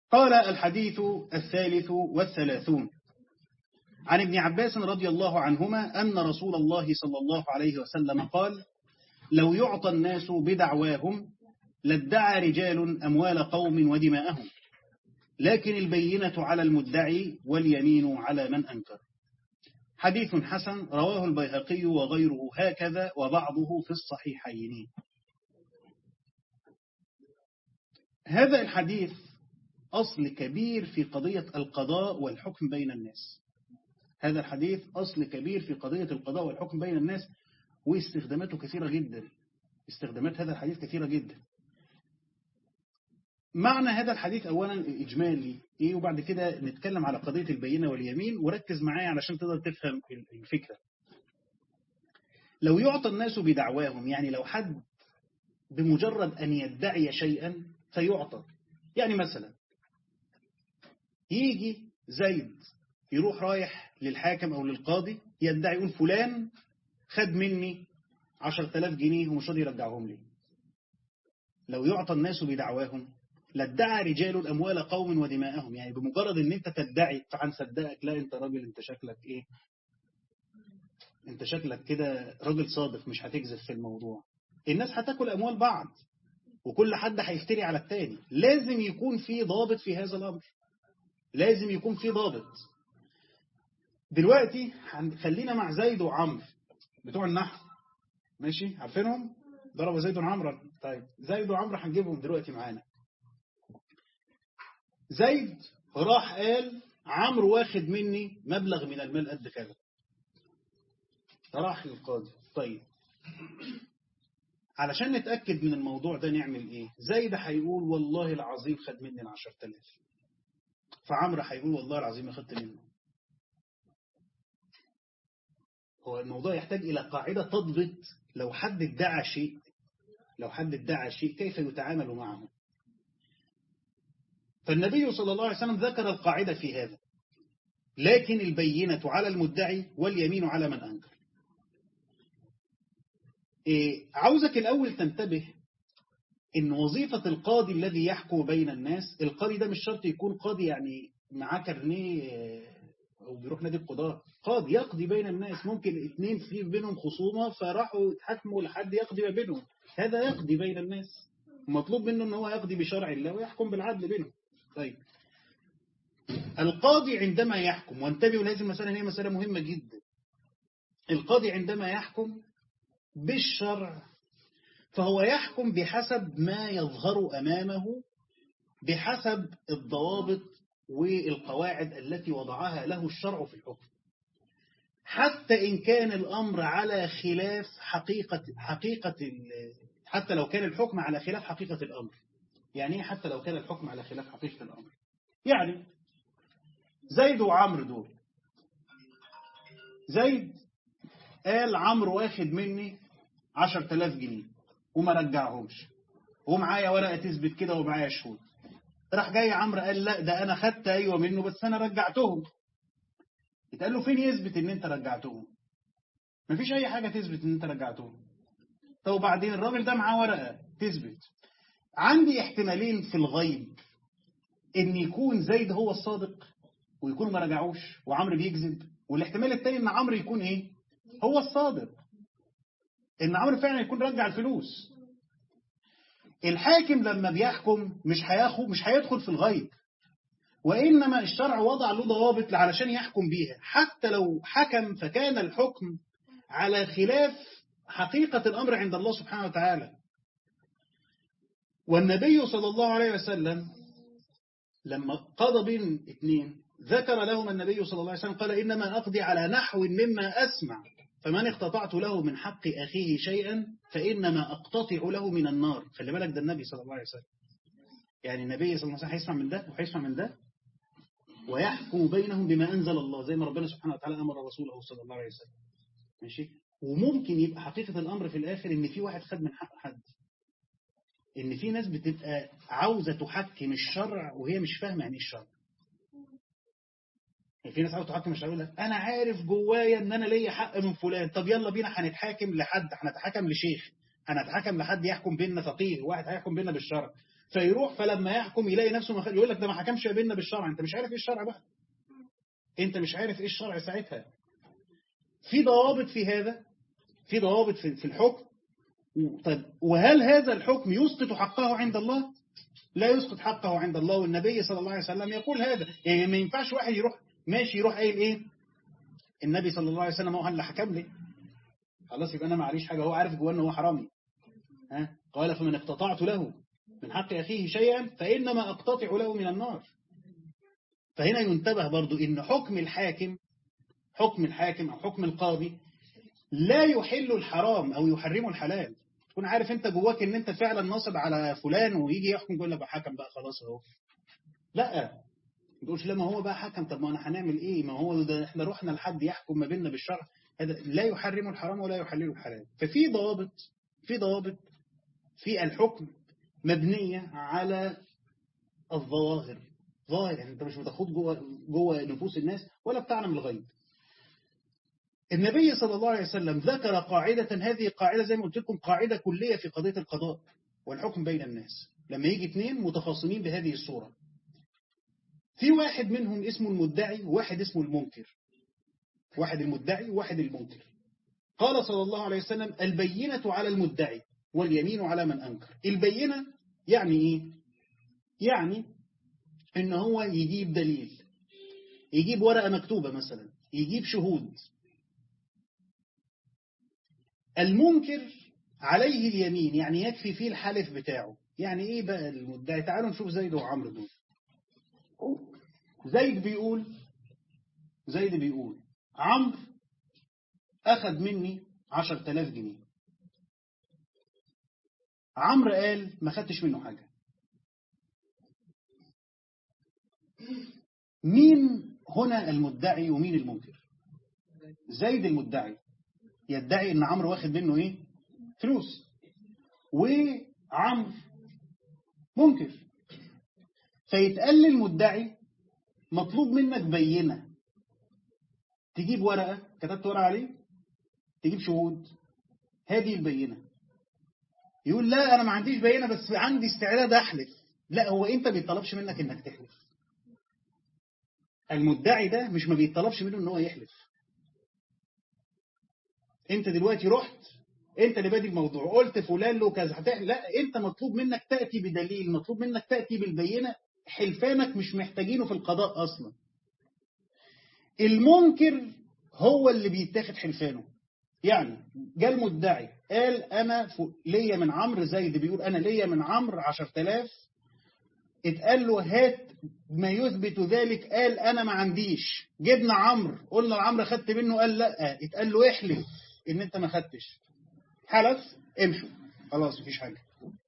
قال الحديث الثالث والثلاثون عن ابن عباس رضي الله عنهما أن رسول الله صلى الله عليه وسلم قال لو يعطى الناس بدعواهم لادعى رجال أموال قوم ودماءهم لكن البينة على المدعي واليمين على من أنكر حديث حسن رواه البيهقي وغيره هكذا وبعضه في الصحيحين هذا الحديث أصل كبير في قضية القضاء والحكم بين الناس هذا الحديث أصل كبير في قضية القضاء والحكم بين الناس واستخداماته كثيرة جدا استخدامات هذا الحديث كثيرة جدا معنى هذا الحديث أولا إجمالي إيه وبعد كده نتكلم على قضية البينة واليمين وركز معايا علشان تقدر تفهم الفكرة لو يعطى الناس بدعواهم يعني لو حد بمجرد أن يدعي شيئا فيعطى يعني مثلا يجي زيد يروح رايح للحاكم أو للقاضي يدعي يقول فلان خد مني عشر تلاف جنيه ومش راضي يرجعهم لي لو يعطى الناس بدعواهم لادعى رجال الأموال قوم ودماءهم يعني بمجرد ان انت تدعي فهنصدقك لا انت راجل انت شكلك ايه انت شكلك كده راجل صادق مش هتكذب في الموضوع الناس هتاكل أموال بعض وكل حد هيفتري على التاني لازم يكون في ضابط في هذا الأمر لازم يكون في ضابط دلوقتي خلينا مع زيد وعمرو بتوع النحو ماشي عارفينهم ضرب زيد وعمرو طيب زيد وعمرو هنجيبهم دلوقتي معانا زيد راح قال عمرو واخد مني مبلغ من المال قد كذا راح للقاضي طيب علشان نتأكد من الموضوع ده نعمل ايه زيد هيقول والله العظيم خد مني العشر تلاف فعمرو هيقول والله العظيم اخدت منه هو الموضوع يحتاج إلى قاعدة تضبط لو حد ادعى شيء لو حد ادعى شيء كيف يتعامل معه فالنبي صلى الله عليه وسلم ذكر القاعدة في هذا لكن البينة على المدعي واليمين على من أنكر إيه عاوزك الأول تنتبه إن وظيفة القاضي الذي يحكم بين الناس القاضي ده مش شرط يكون قاضي يعني معاه كارنيه أو بيروح نادي القضاء قاضي يقضي بين الناس ممكن اثنين في بينهم خصومة فراحوا يتحكموا لحد يقضي ما بينهم هذا يقضي بين الناس مطلوب منه ان هو يقضي بشرع الله ويحكم بالعدل بينهم طيب القاضي عندما يحكم وانتبهوا لهذه المسألة هي مسألة مهمة جدا القاضي عندما يحكم بالشرع فهو يحكم بحسب ما يظهر أمامه بحسب الضوابط والقواعد التي وضعها له الشرع في الحكم حتى إن كان الأمر على خلاف حقيقة حقيقة حتى لو كان الحكم على خلاف حقيقة الأمر يعني حتى لو كان الحكم على خلاف حقيقة الأمر يعني زيد وعمرو دول زيد قال عمرو واخد مني عشر تلاف جنيه وما رجعهمش ومعايا ورقة تثبت كده ومعايا شهود راح جاي عمرو قال لا ده انا خدت ايوه منه بس انا رجعتهم اتقال له فين يثبت ان انت رجعتهم مفيش اي حاجة تثبت ان انت رجعتهم طب وبعدين الراجل ده معاه ورقة تثبت عندي احتمالين في الغيب ان يكون زيد هو الصادق ويكون ما رجعوش وعمرو بيكذب والاحتمال التاني ان عمرو يكون ايه هو الصادق ان عمرو فعلا يكون رجع الفلوس الحاكم لما بيحكم مش هياخد مش هيدخل في الغيب وإنما الشرع وضع له ضوابط علشان يحكم بيها حتى لو حكم فكان الحكم على خلاف حقيقة الأمر عند الله سبحانه وتعالى والنبي صلى الله عليه وسلم لما قضى بين اثنين ذكر لهم النبي صلى الله عليه وسلم قال إنما أقضي على نحو مما أسمع فمن اقتطعت له من حق أخيه شيئا فإنما أقتطع له من النار خلي بالك ده النبي صلى الله عليه وسلم يعني النبي صلى الله عليه وسلم هيسمع من ده وهيسمع من ده ويحكم بينهم بما أنزل الله زي ما ربنا سبحانه وتعالى أمر رسوله صلى الله عليه وسلم ماشي وممكن يبقى حقيقة الأمر في الآخر إن في واحد خد من حق حد إن في ناس بتبقى عاوزة تحكم الشرع وهي مش فاهمة يعني الشرع في ناس عاوزة تحكم الشرع يقول أنا عارف جوايا إن أنا ليا حق من فلان طب يلا بينا هنتحاكم لحد هنتحكم لشيخ هنتحكم لحد يحكم بيننا فقيه واحد هيحكم بيننا بالشرع فيروح فلما يحكم يلاقي نفسه مخ... يقول لك ده ما حكمش بيننا بالشرع انت مش عارف ايه الشرع بقى انت مش عارف ايه الشرع ساعتها في ضوابط في هذا في ضوابط في الحكم طيب وهل هذا الحكم يسقط حقه عند الله لا يسقط حقه عند الله والنبي صلى الله عليه وسلم يقول هذا يعني ما ينفعش واحد يروح ماشي يروح قايل ايه النبي صلى الله عليه وسلم هو اللي حكم لي خلاص يبقى انا معليش حاجه هو عارف جواه ان هو حرامي ها قال فمن اقتطعت له من حق اخيه شيئا فانما اقتطع له من النار فهنا ينتبه برضو ان حكم الحاكم حكم الحاكم او حكم القاضي لا يحل الحرام او يحرم الحلال تكون عارف انت جواك ان انت فعلا ناصب على فلان ويجي يحكم يقول لك حكم بقى خلاص اهو لا ما تقولش لا ما هو بقى حكم طب ما انا هنعمل ايه ما هو ده احنا رحنا لحد يحكم ما بيننا بالشرع هذا لا يحرم الحرام ولا يحلل الحلال ففي ضوابط في ضوابط في الحكم مبنية على الظواهر ظاهر يعني انت مش بتخوض جوه جوه نفوس الناس ولا بتعلم الغيب النبي صلى الله عليه وسلم ذكر قاعدة هذه قاعدة زي ما قلت لكم قاعدة كلية في قضية القضاء والحكم بين الناس لما يجي اثنين متخاصمين بهذه الصورة في واحد منهم اسمه المدعي وواحد اسمه المنكر واحد المدعي وواحد المنكر قال صلى الله عليه وسلم البينة على المدعي واليمين على من أنكر البينة يعني إيه؟ يعني إن هو يجيب دليل يجيب ورقة مكتوبة مثلا يجيب شهود المنكر عليه اليمين يعني يكفي فيه الحلف بتاعه يعني ايه بقى المدعي تعالوا نشوف زيد وعمرو دول زيد بيقول زيد بيقول عمرو أخذ مني عشر تلاف جنيه عمرو قال ما خدتش منه حاجة مين هنا المدعي ومين المنكر زيد المدعي يدعي ان عمرو واخد منه ايه فلوس وعمرو منكر فيتقال للمدعي مطلوب منك بينة تجيب ورقة كتبت ورقة عليه تجيب شهود هذه البينة يقول لا أنا ما عنديش بينة بس عندي استعداد أحلف لا هو أنت بيطلبش منك إنك تحلف المدعي ده مش ما بيطلبش منه إن هو يحلف أنت دلوقتي رحت أنت اللي بادي الموضوع قلت فلان له كذا لا أنت مطلوب منك تأتي بدليل مطلوب منك تأتي بالبينة حلفانك مش محتاجينه في القضاء أصلا المنكر هو اللي بيتاخد حلفانه يعني جاء المدعي قال أنا ليا من عمرو زيد بيقول أنا ليا من عمرو عشر تلاف اتقال له هات ما يثبت ذلك قال أنا ما عنديش جبنا عمرو قلنا لعمرو خدت منه قال لا اتقال له احلف ان انت ما خدتش حلف امشوا خلاص مفيش حاجة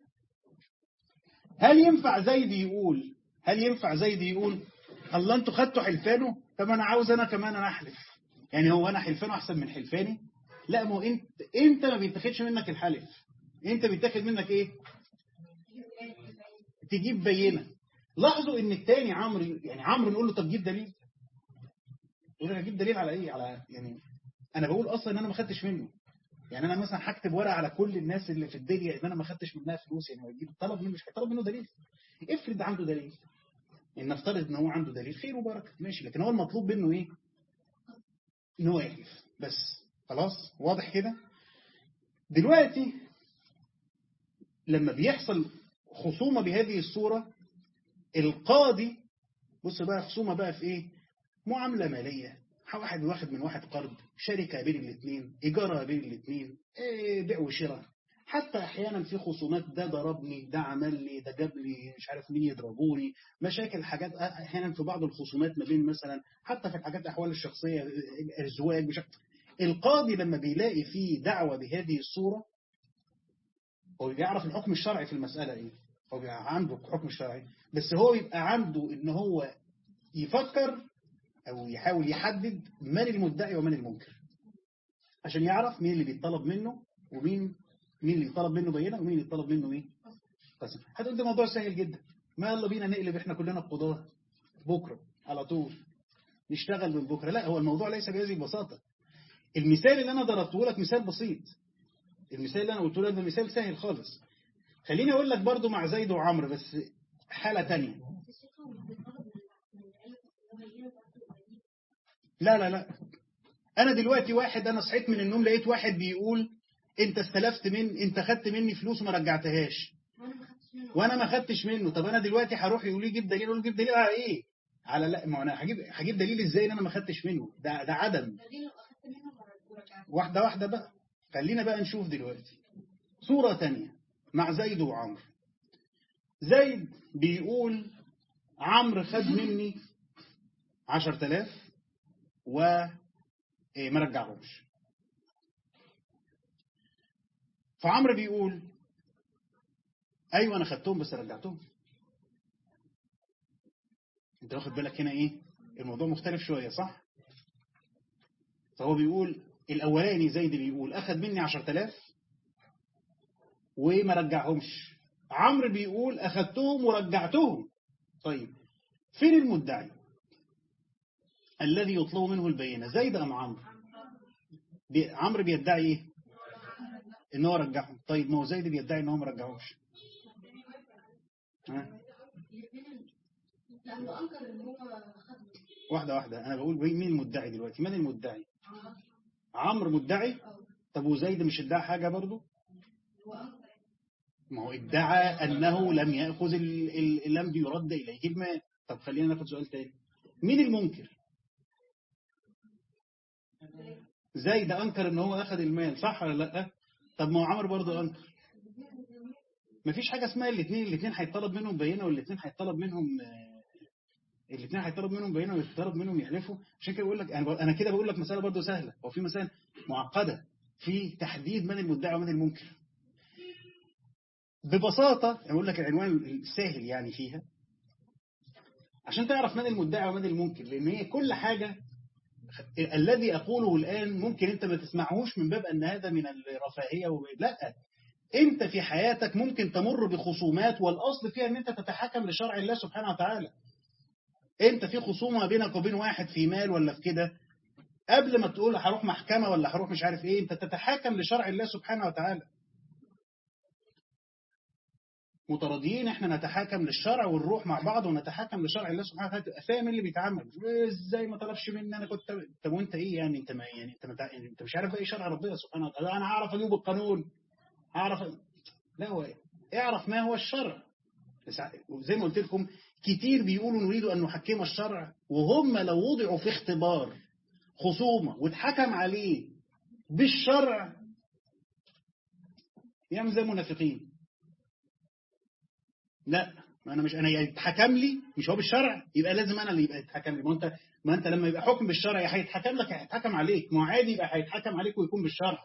هل ينفع زيد يقول هل ينفع زيد يقول الله انتوا خدتوا حلفانه طب انا عاوز انا كمان انا احلف يعني هو انا حلفانه احسن من حلفاني لا ما هو انت انت ما بيتاخدش منك الحلف انت بيتاخد منك ايه تجيب بينه لاحظوا ان التاني عمرو يعني عمرو نقول له طب جيب دليل يقول انا اجيب دليل على ايه على يعني انا بقول اصلا ان انا ما خدتش منه يعني انا مثلا هكتب ورقه على كل الناس اللي في الدنيا ان انا ما خدتش منها فلوس يعني هيجيب طلب منه مش هيطلب منه دليل افرض عنده دليل ان نفترض ان هو عنده دليل خير وبركه ماشي لكن هو المطلوب منه ايه ان هو يحلف بس خلاص واضح كده دلوقتي لما بيحصل خصومة بهذه الصورة القاضي بص بقى خصومة بقى في ايه معاملة مالية واحد واخد من واحد قرض شركة بين الاثنين إيجارة بين الاثنين إيه بيع وشراء حتى أحيانا في خصومات ده ضربني ده عمل لي ده جاب لي مش عارف مين يضربوني مشاكل حاجات أحيانا في بعض الخصومات ما بين مثلا حتى في الحاجات الأحوال الشخصية الزواج مش القاضي لما بيلاقي فيه دعوة بهذه الصورة هو بيعرف الحكم الشرعي في المسألة إيه هو بيبقى عنده الحكم الشرعي بس هو يبقى عنده إن هو يفكر أو يحاول يحدد من المدعي ومن المنكر عشان يعرف مين اللي بيطلب منه ومين مين اللي يطلب منه بينة ومين اللي يطلب منه ايه قسم هتقول ده موضوع سهل جدا ما يلا بينا نقلب احنا كلنا القضاة بكرة على طول نشتغل من بكرة لا هو الموضوع ليس بهذه البساطة المثال اللي انا ضربته لك مثال بسيط المثال اللي انا قلته لك ده مثال سهل خالص خليني اقول لك برضو مع زيد وعمرو بس حالة تانية لا لا لا انا دلوقتي واحد انا صحيت من النوم لقيت واحد بيقول انت استلفت من انت خدت مني فلوس وما رجعتهاش وانا ما خدتش منه طب انا دلوقتي هروح يقول لي جيب دليل اقول له جيب دليل على ايه على لا ما انا هجيب هجيب دليل ازاي ان انا ما خدتش منه ده ده عدم واحده واحده بقى خلينا بقى نشوف دلوقتي صورة تانية مع زيد وعمرو زيد بيقول عمرو خد مني عشر تلاف وما رجعهمش فعمرو بيقول ايوه انا خدتهم بس رجعتهم انت واخد بالك هنا ايه الموضوع مختلف شوية صح فهو بيقول الاولاني زيد بيقول اخد مني عشر تلاف وما رجعهمش عمرو بيقول اخدتهم ورجعتهم طيب فين المدعي الذي يطلب منه البينة زيد ام عمرو بي... عمرو بيدعي ايه ان هو رجعهم طيب ما هو زيد بيدعي ان هو ما رجعهمش ها لأنه أنكر إن هو خد واحدة واحدة أنا بقول مين المدعي دلوقتي من المدعي عمرو مدعي طب وزيد مش ادعى حاجة برضو هو أنكر ما هو ادعى أنه لم يأخذ ال... ال... لم يرد إليه المال طب خلينا ناخد سؤال تاني مين المنكر زيد أنكر أن هو أخذ المال صح ولا لا طب ما هو عمرو برضو أنكر مفيش حاجة اسمها الاثنين الاثنين هيطلب منهم بينة والاثنين هيطلب منهم آه، الاثنين هيطلب منهم بينة ويطلب منهم يحلفوا عشان كده بقول لك انا بقول- انا كده بقول لك مسألة برضو سهلة هو في مسائل معقدة في تحديد من المدعي ومن المنكر ببساطة أقول لك العنوان السهل يعني فيها عشان تعرف من المدعي ومن المنكر لأن هي كل حاجة الذي أقوله الآن ممكن أنت ما تسمعهوش من باب أن هذا من الرفاهية و... لا أنت في حياتك ممكن تمر بخصومات والأصل فيها أن أنت تتحكم لشرع الله سبحانه وتعالى أنت في خصومة بينك وبين واحد في مال ولا في كده قبل ما تقول هروح محكمة ولا هروح مش عارف إيه أنت تتحكم لشرع الله سبحانه وتعالى متراضيين احنا نتحاكم للشرع ونروح مع بعض ونتحاكم لشرع الله سبحانه وتعالى تبقى فاهم اللي بيتعمل ازاي ما طلبش مني انا كنت طب وانت ايه يعني انت ما يعني انت, متع... يعني انت مش عارف ايه شرع ربنا سبحانه وتعالى انا هعرف اجيب القانون هعرف لا هو اعرف ما هو الشرع بس زي ما قلت لكم كتير بيقولوا نريد ان نحكم الشرع وهم لو وضعوا في اختبار خصومه واتحكم عليه بالشرع يعمل زي المنافقين لا ما انا مش انا يتحكم لي مش هو بالشرع يبقى لازم انا اللي يبقى يتحكم لي ما انت ما انت لما يبقى حكم بالشرع يا هيتحكم لك يا هيتحكم عليك ما هو عادي يبقى هيتحكم عليك ويكون بالشرع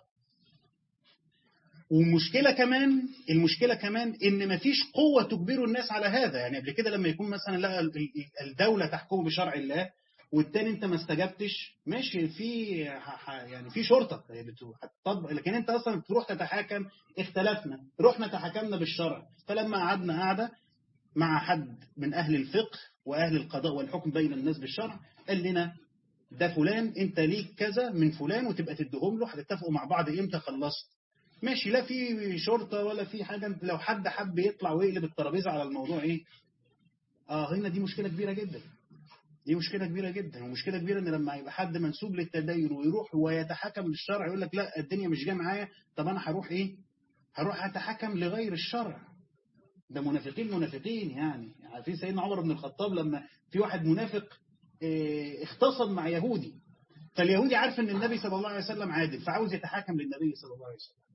ومشكلة كمان المشكلة كمان ان مفيش قوة تجبر الناس على هذا يعني قبل كده لما يكون مثلا لا الدولة تحكم بشرع الله والتاني انت ما استجبتش ماشي في يعني في شرطة هتطبق لكن انت اصلا تروح تتحاكم اختلفنا رحنا تحاكمنا بالشرع فلما قعدنا قعدة مع حد من اهل الفقه واهل القضاء والحكم بين الناس بالشرع قال لنا ده فلان انت ليك كذا من فلان وتبقى تديهم له هتتفقوا مع بعض امتى خلصت ماشي لا في شرطة ولا في حاجة لو حد حب يطلع ويقلب الترابيزة على الموضوع ايه اه هنا دي مشكلة كبيرة جدا دي مشكلة كبيرة جدا ومشكلة كبيرة ان لما يبقى حد منسوب للتدين ويروح ويتحكم للشرع يقول لك لا الدنيا مش جايه معايا طب انا هروح ايه هروح اتحكم لغير الشرع ده منافقين منافقين يعني عارفين سيدنا عمر بن الخطاب لما في واحد منافق اه اختصم مع يهودي فاليهودي عارف ان النبي صلى الله عليه وسلم عادل فعاوز يتحكم للنبي صلى الله عليه وسلم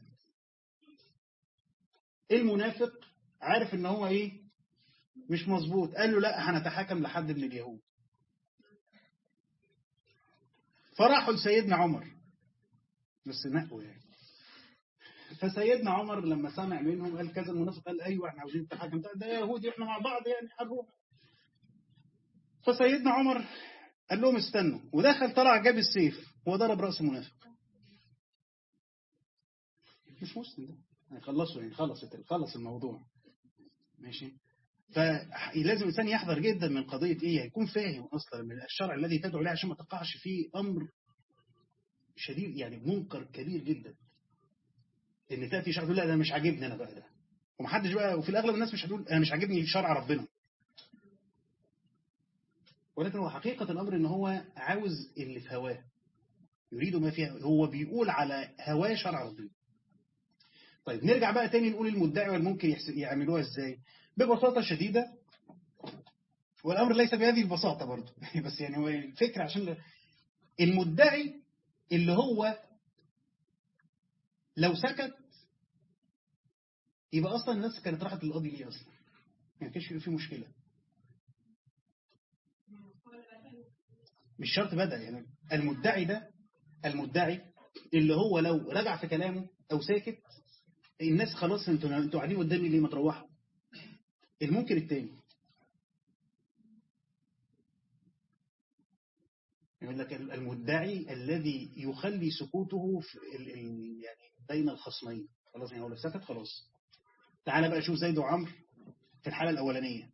المنافق عارف ان هو ايه مش مظبوط قال له لا هنتحكم لحد من اليهود فراحوا لسيدنا عمر بس نقوا يعني فسيدنا عمر لما سمع منهم قال كذا المنافق قال ايوه احنا عاوزين نتحكم ده, ده يهودي احنا مع بعض يعني هنروح فسيدنا عمر قال لهم استنوا ودخل طلع جاب السيف وضرب راس المنافق مش مسلم ده هيخلصوا يعني خلص خلص الموضوع ماشي فلازم الإنسان يحذر جدا من قضية إيه يكون فاهم أصلا من الشرع الذي تدعو إليه عشان ما تقعش فيه أمر شديد يعني منكر كبير جدا إن تأتي شرع لا ده مش عاجبني أنا بقى ده ومحدش بقى وفي الاغلب الناس مش هتقول انا مش عاجبني شرع ربنا ولكن هو حقيقة الامر ان هو عاوز اللي في هواه يريد ما فيها هو بيقول على هواه شرع ربنا طيب نرجع بقى تاني نقول المدعي والممكن يحس- يعملوها ازاي ببساطة شديدة والامر ليس بهذه البساطة برضه بس يعني هو الفكرة عشان المدعي اللي هو لو سكت يبقى اصلا الناس كانت راحت للقاضي ليه اصلا ما كانش في مشكله مش شرط بدأ يعني المدعي ده المدعي اللي هو لو رجع في كلامه او ساكت الناس خلاص انتوا انتوا قاعدين قدامي ليه ما تروحوا الممكن التاني يقول لك المدعي الذي يخلي سكوته في ال ال يعني بين الخصمين خلاص يعني هو لو سكت خلاص تعال بقى شوف زيد وعمرو في الحالة الأولانية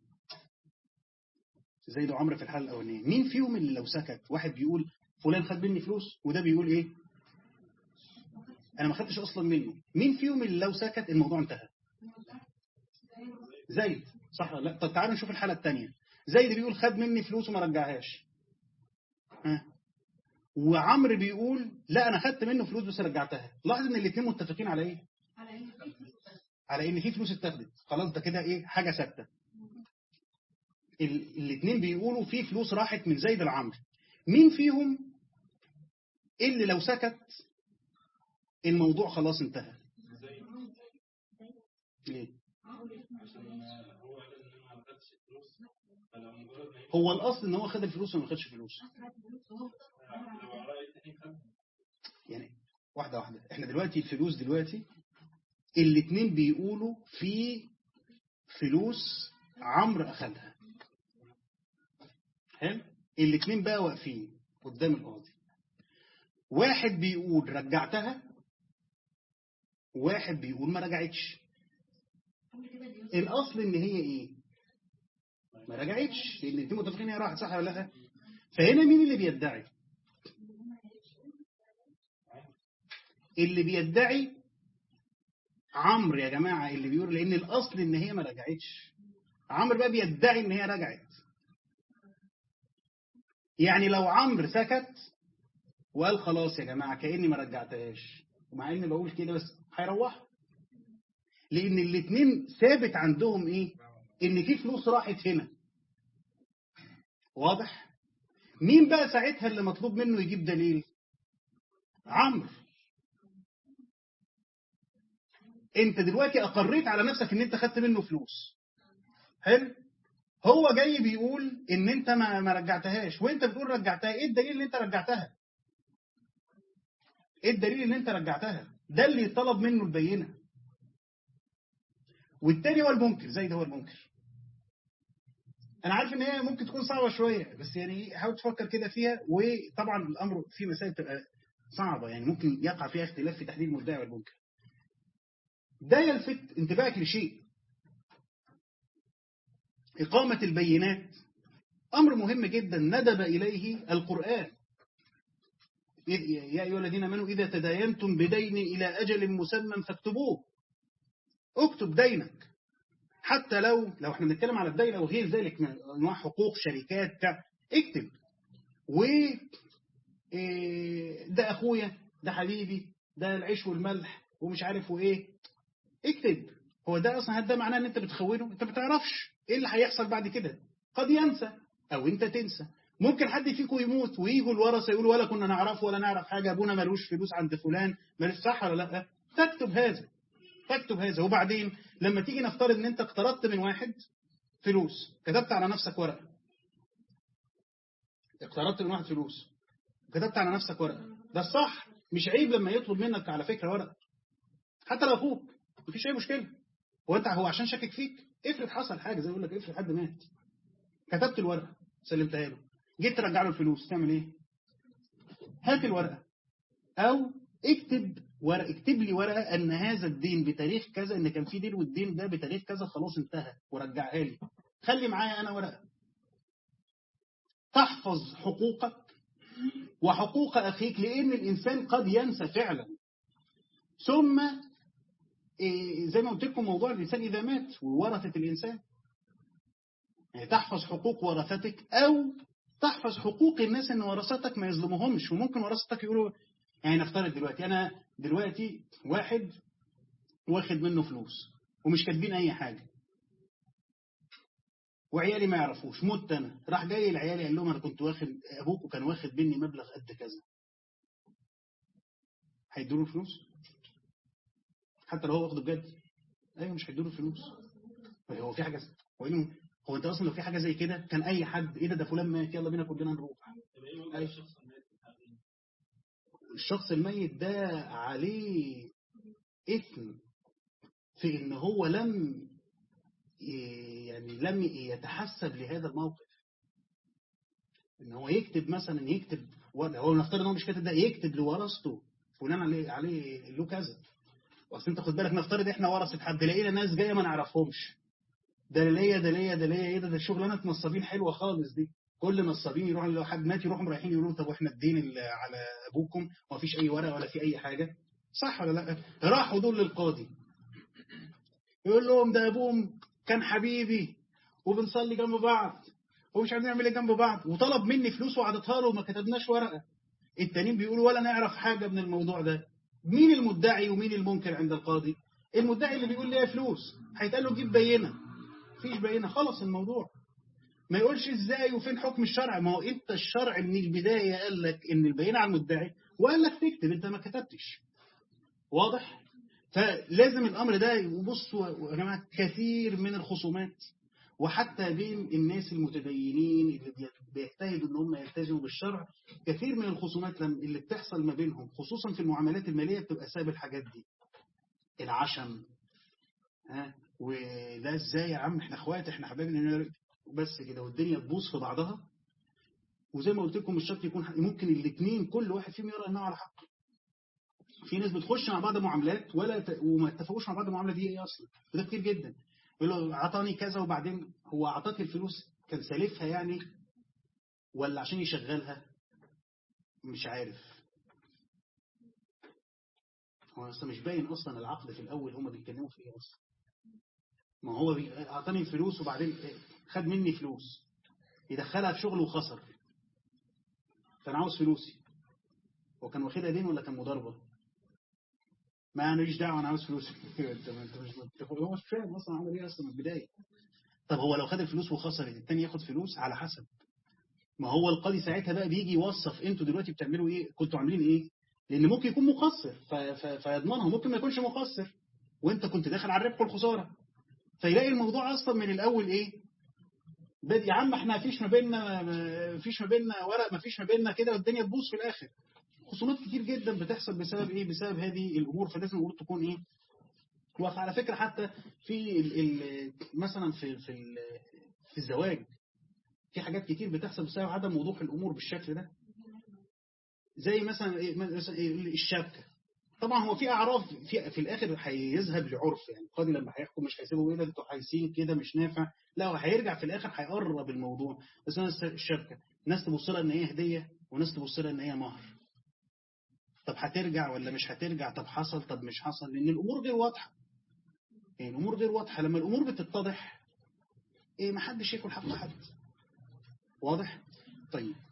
زيد وعمرو في الحالة الأولانية مين فيهم اللي لو سكت واحد بيقول فلان خد مني فلوس وده بيقول إيه أنا ما خدتش أصلا منه مين فيهم اللي لو سكت الموضوع انتهى زيد صح ولا لا طب تعالوا نشوف الحالة الثانية زيد بيقول خد مني فلوس وما رجعهاش ها وعمرو بيقول لا انا خدت منه فلوس بس رجعتها لاحظ ان الاثنين متفقين على ايه على ان في فلوس على ان في فلوس اتاخدت خلاص ده كده ايه حاجه ثابته الاثنين بيقولوا في فلوس راحت من زيد لعمرو مين فيهم اللي لو سكت الموضوع خلاص انتهى ليه هو الاصل ان هو خد الفلوس وما خدش فلوس يعني واحده واحده احنا دلوقتي الفلوس دلوقتي الاثنين بيقولوا في فلوس عمرو اخدها حلو الاثنين بقى واقفين قدام القاضي واحد بيقول رجعتها واحد بيقول ما رجعتش الاصل ان هي ايه ما رجعتش لان الاثنين متفقين هي راحت صح ولا لا فهنا مين اللي بيدعي اللي بيدعي عمرو يا جماعة اللي بيقول لأن الأصل إن هي ما رجعتش عمرو بقى بيدعي إن هي رجعت يعني لو عمرو سكت وقال خلاص يا جماعة كأني ما رجعتهاش ومع إني بقول كده بس هيروحوا لأن الاتنين ثابت عندهم إيه إن في فلوس راحت هنا واضح مين بقى ساعتها اللي مطلوب منه يجيب دليل عمرو انت دلوقتي اقريت على نفسك ان انت خدت منه فلوس حلو هو جاي بيقول ان انت ما ما رجعتهاش وانت بتقول رجعتها ايه الدليل ان انت رجعتها ايه الدليل ان انت رجعتها ده اللي طلب منه البينه والتاني هو المنكر زي ده هو المنكر انا عارف ان هي ممكن تكون صعبه شويه بس يعني حاول تفكر كده فيها وطبعا الامر في مسائل تبقى صعبه يعني ممكن يقع فيها اختلاف في تحديد المدعي والمنكر ده يلفت انتباهك لشيء إقامة البينات أمر مهم جدا ندب إليه القرآن يا أيها الذين آمنوا إذا تداينتم بدين إلى أجل مسمى فاكتبوه اكتب دينك حتى لو لو احنا بنتكلم على الدين أو غير ذلك من أنواع حقوق شركات بتاع اكتب و ده أخويا ده حبيبي ده العيش والملح ومش عارف وإيه اكتب هو ده اصلا ده معناه ان انت بتخونه انت ما تعرفش ايه اللي هيحصل بعد كده قد ينسى او انت تنسى ممكن حد فيكم يموت ويجوا الورثه يقولوا ولا كنا نعرفه ولا نعرف حاجه ابونا ملوش فلوس عند فلان ملوش صح ولا لا تكتب هذا تكتب هذا وبعدين لما تيجي نفترض ان انت اقترضت من واحد فلوس كتبت على نفسك ورقه اقترضت من واحد فلوس كتبت على نفسك ورقه ده الصح مش عيب لما يطلب منك على فكره ورقه حتى لو اخوك مفيش اي مشكله هو انت هو عشان شاكك فيك افرض حصل حاجه زي يقول لك افرض حد مات كتبت الورقه سلمتها له جيت ترجع له الفلوس تعمل ايه هات الورقه او اكتب ورقه اكتب لي ورقه ان هذا الدين بتاريخ كذا ان كان في دين والدين ده بتاريخ كذا خلاص انتهى ورجعها لي خلي معايا انا ورقه تحفظ حقوقك وحقوق اخيك لان الانسان قد ينسى فعلا ثم إيه زي ما قلت لكم موضوع الإنسان إذا مات وورثة الإنسان يعني تحفظ حقوق ورثتك أو تحفظ حقوق الناس ان ورثتك ما يظلمهمش وممكن ورثتك يقولوا يعني نفترض دلوقتي انا دلوقتي واحد واخد منه فلوس ومش كاتبين اي حاجه وعيالي ما يعرفوش مت انا راح جاي العيال قال لهم انا كنت واخد ابوك وكان واخد مني مبلغ قد كذا هيدوا له فلوس حتى لو هو واخده بجد ايوه مش هيدوا له فلوس هو في حاجه هو إيه هو انت اصلا لو في حاجه زي كده كان اي حد ايه ده ده فلان مات يلا بينا كلنا نروح أي. الشخص الميت ده عليه اثم في ان هو لم يعني لم يتحسب لهذا الموقف ان هو يكتب مثلا يكتب هو نفترض ان هو مش كاتب ده يكتب لورثته فلان عليه عليه له كذا واصل انت خد بالك نفترض احنا ورثه حد لقينا ناس جايه ما نعرفهمش ده ليا ده ليا ده ليا ايه ده ده شغلانه نصابين حلوه خالص دي كل نصابين يروحوا لو حد مات يروحوا رايحين يقولوا طب واحنا الدين على ابوكم وما فيش اي ورقه ولا في اي حاجه صح ولا لا راحوا دول للقاضي يقول لهم ده ابوهم كان حبيبي وبنصلي جنب بعض ومش عارفين نعمل ايه جنب بعض وطلب مني فلوس وعدتها له وما كتبناش ورقه التانيين بيقولوا ولا نعرف حاجه من الموضوع ده مين المدعي ومين المنكر عند القاضي المدعي اللي بيقول لي فلوس هيتقال له جيب بينه مفيش بينه خلص الموضوع ما يقولش ازاي وفين حكم الشرع ما هو انت الشرع من البداية قال لك ان البينة على المدعي وقال لك تكتب انت ما كتبتش واضح فلازم الامر ده وبصوا يا جماعه كثير من الخصومات وحتى بين الناس المتدينين اللي بيجتهدوا ان هم يلتزموا بالشرع كثير من الخصومات اللي بتحصل ما بينهم خصوصا في المعاملات الماليه بتبقى سبب الحاجات دي العشم ها وده ازاي يا عم احنا اخوات احنا حبايبنا بس كده والدنيا تبوظ في بعضها وزي ما قلت لكم مش شرط يكون ممكن الاثنين كل واحد فيهم يرى انه على حق في ناس بتخش مع بعض معاملات ولا ت... وما اتفقوش مع بعض المعامله دي ايه اصلا وده كتير جدا يقول له اعطاني كذا وبعدين هو اعطاك الفلوس كان سالفها يعني ولا عشان يشغلها مش عارف هو اصلا مش باين اصلا العقد في الاول هما بيتكلموا في ايه اصلا ما هو اعطاني الفلوس وبعدين خد مني فلوس يدخلها في شغل وخسر كان عاوز فلوسي هو كان واخدها دين ولا كان مضاربه ما انا ماليش دعوه انا عاوز فلوسي انت انت مش هو مش فاهم اصلا عمل ايه اصلا من البدايه طب هو لو خد الفلوس وخسرت التاني ياخد فلوس على حسب ما هو القاضي ساعتها بقى بيجي يوصف انتوا دلوقتي بتعملوا ايه كنتوا عاملين ايه لان ممكن يكون مقصر فيضمنها ممكن ما يكونش مقصر وانت كنت داخل على الربح والخساره فيلاقي الموضوع اصلا من الاول ايه يا عم احنا مفيش ما بيننا مفيش ما بيننا ورق مفيش ما بيننا كده والدنيا تبوظ في الاخر خصومات كتير جدا بتحصل بسبب ايه بسبب هذه الامور فلازم الامور تكون ايه وعلى فكره حتى في ال ال مثلا في في ال في الزواج في حاجات كتير بتحصل بسبب عدم وضوح الامور بالشكل ده زي مثلا الشبكه طبعا هو في اعراف في, في الاخر هيذهب لعرف يعني القاضي لما هيحكم مش هيسيبه ايه ده انتوا عايزين كده مش نافع لا هو هيرجع في الاخر هيقرب الموضوع بس انا الشبكه ناس تبص لها ان هي هديه وناس تبص لها ان هي مهر طب هترجع ولا مش هترجع طب حصل طب مش حصل لان الامور غير واضحه يعني الامور غير واضحه لما الامور بتتضح ايه ما حدش ياكل حق حد واضح طيب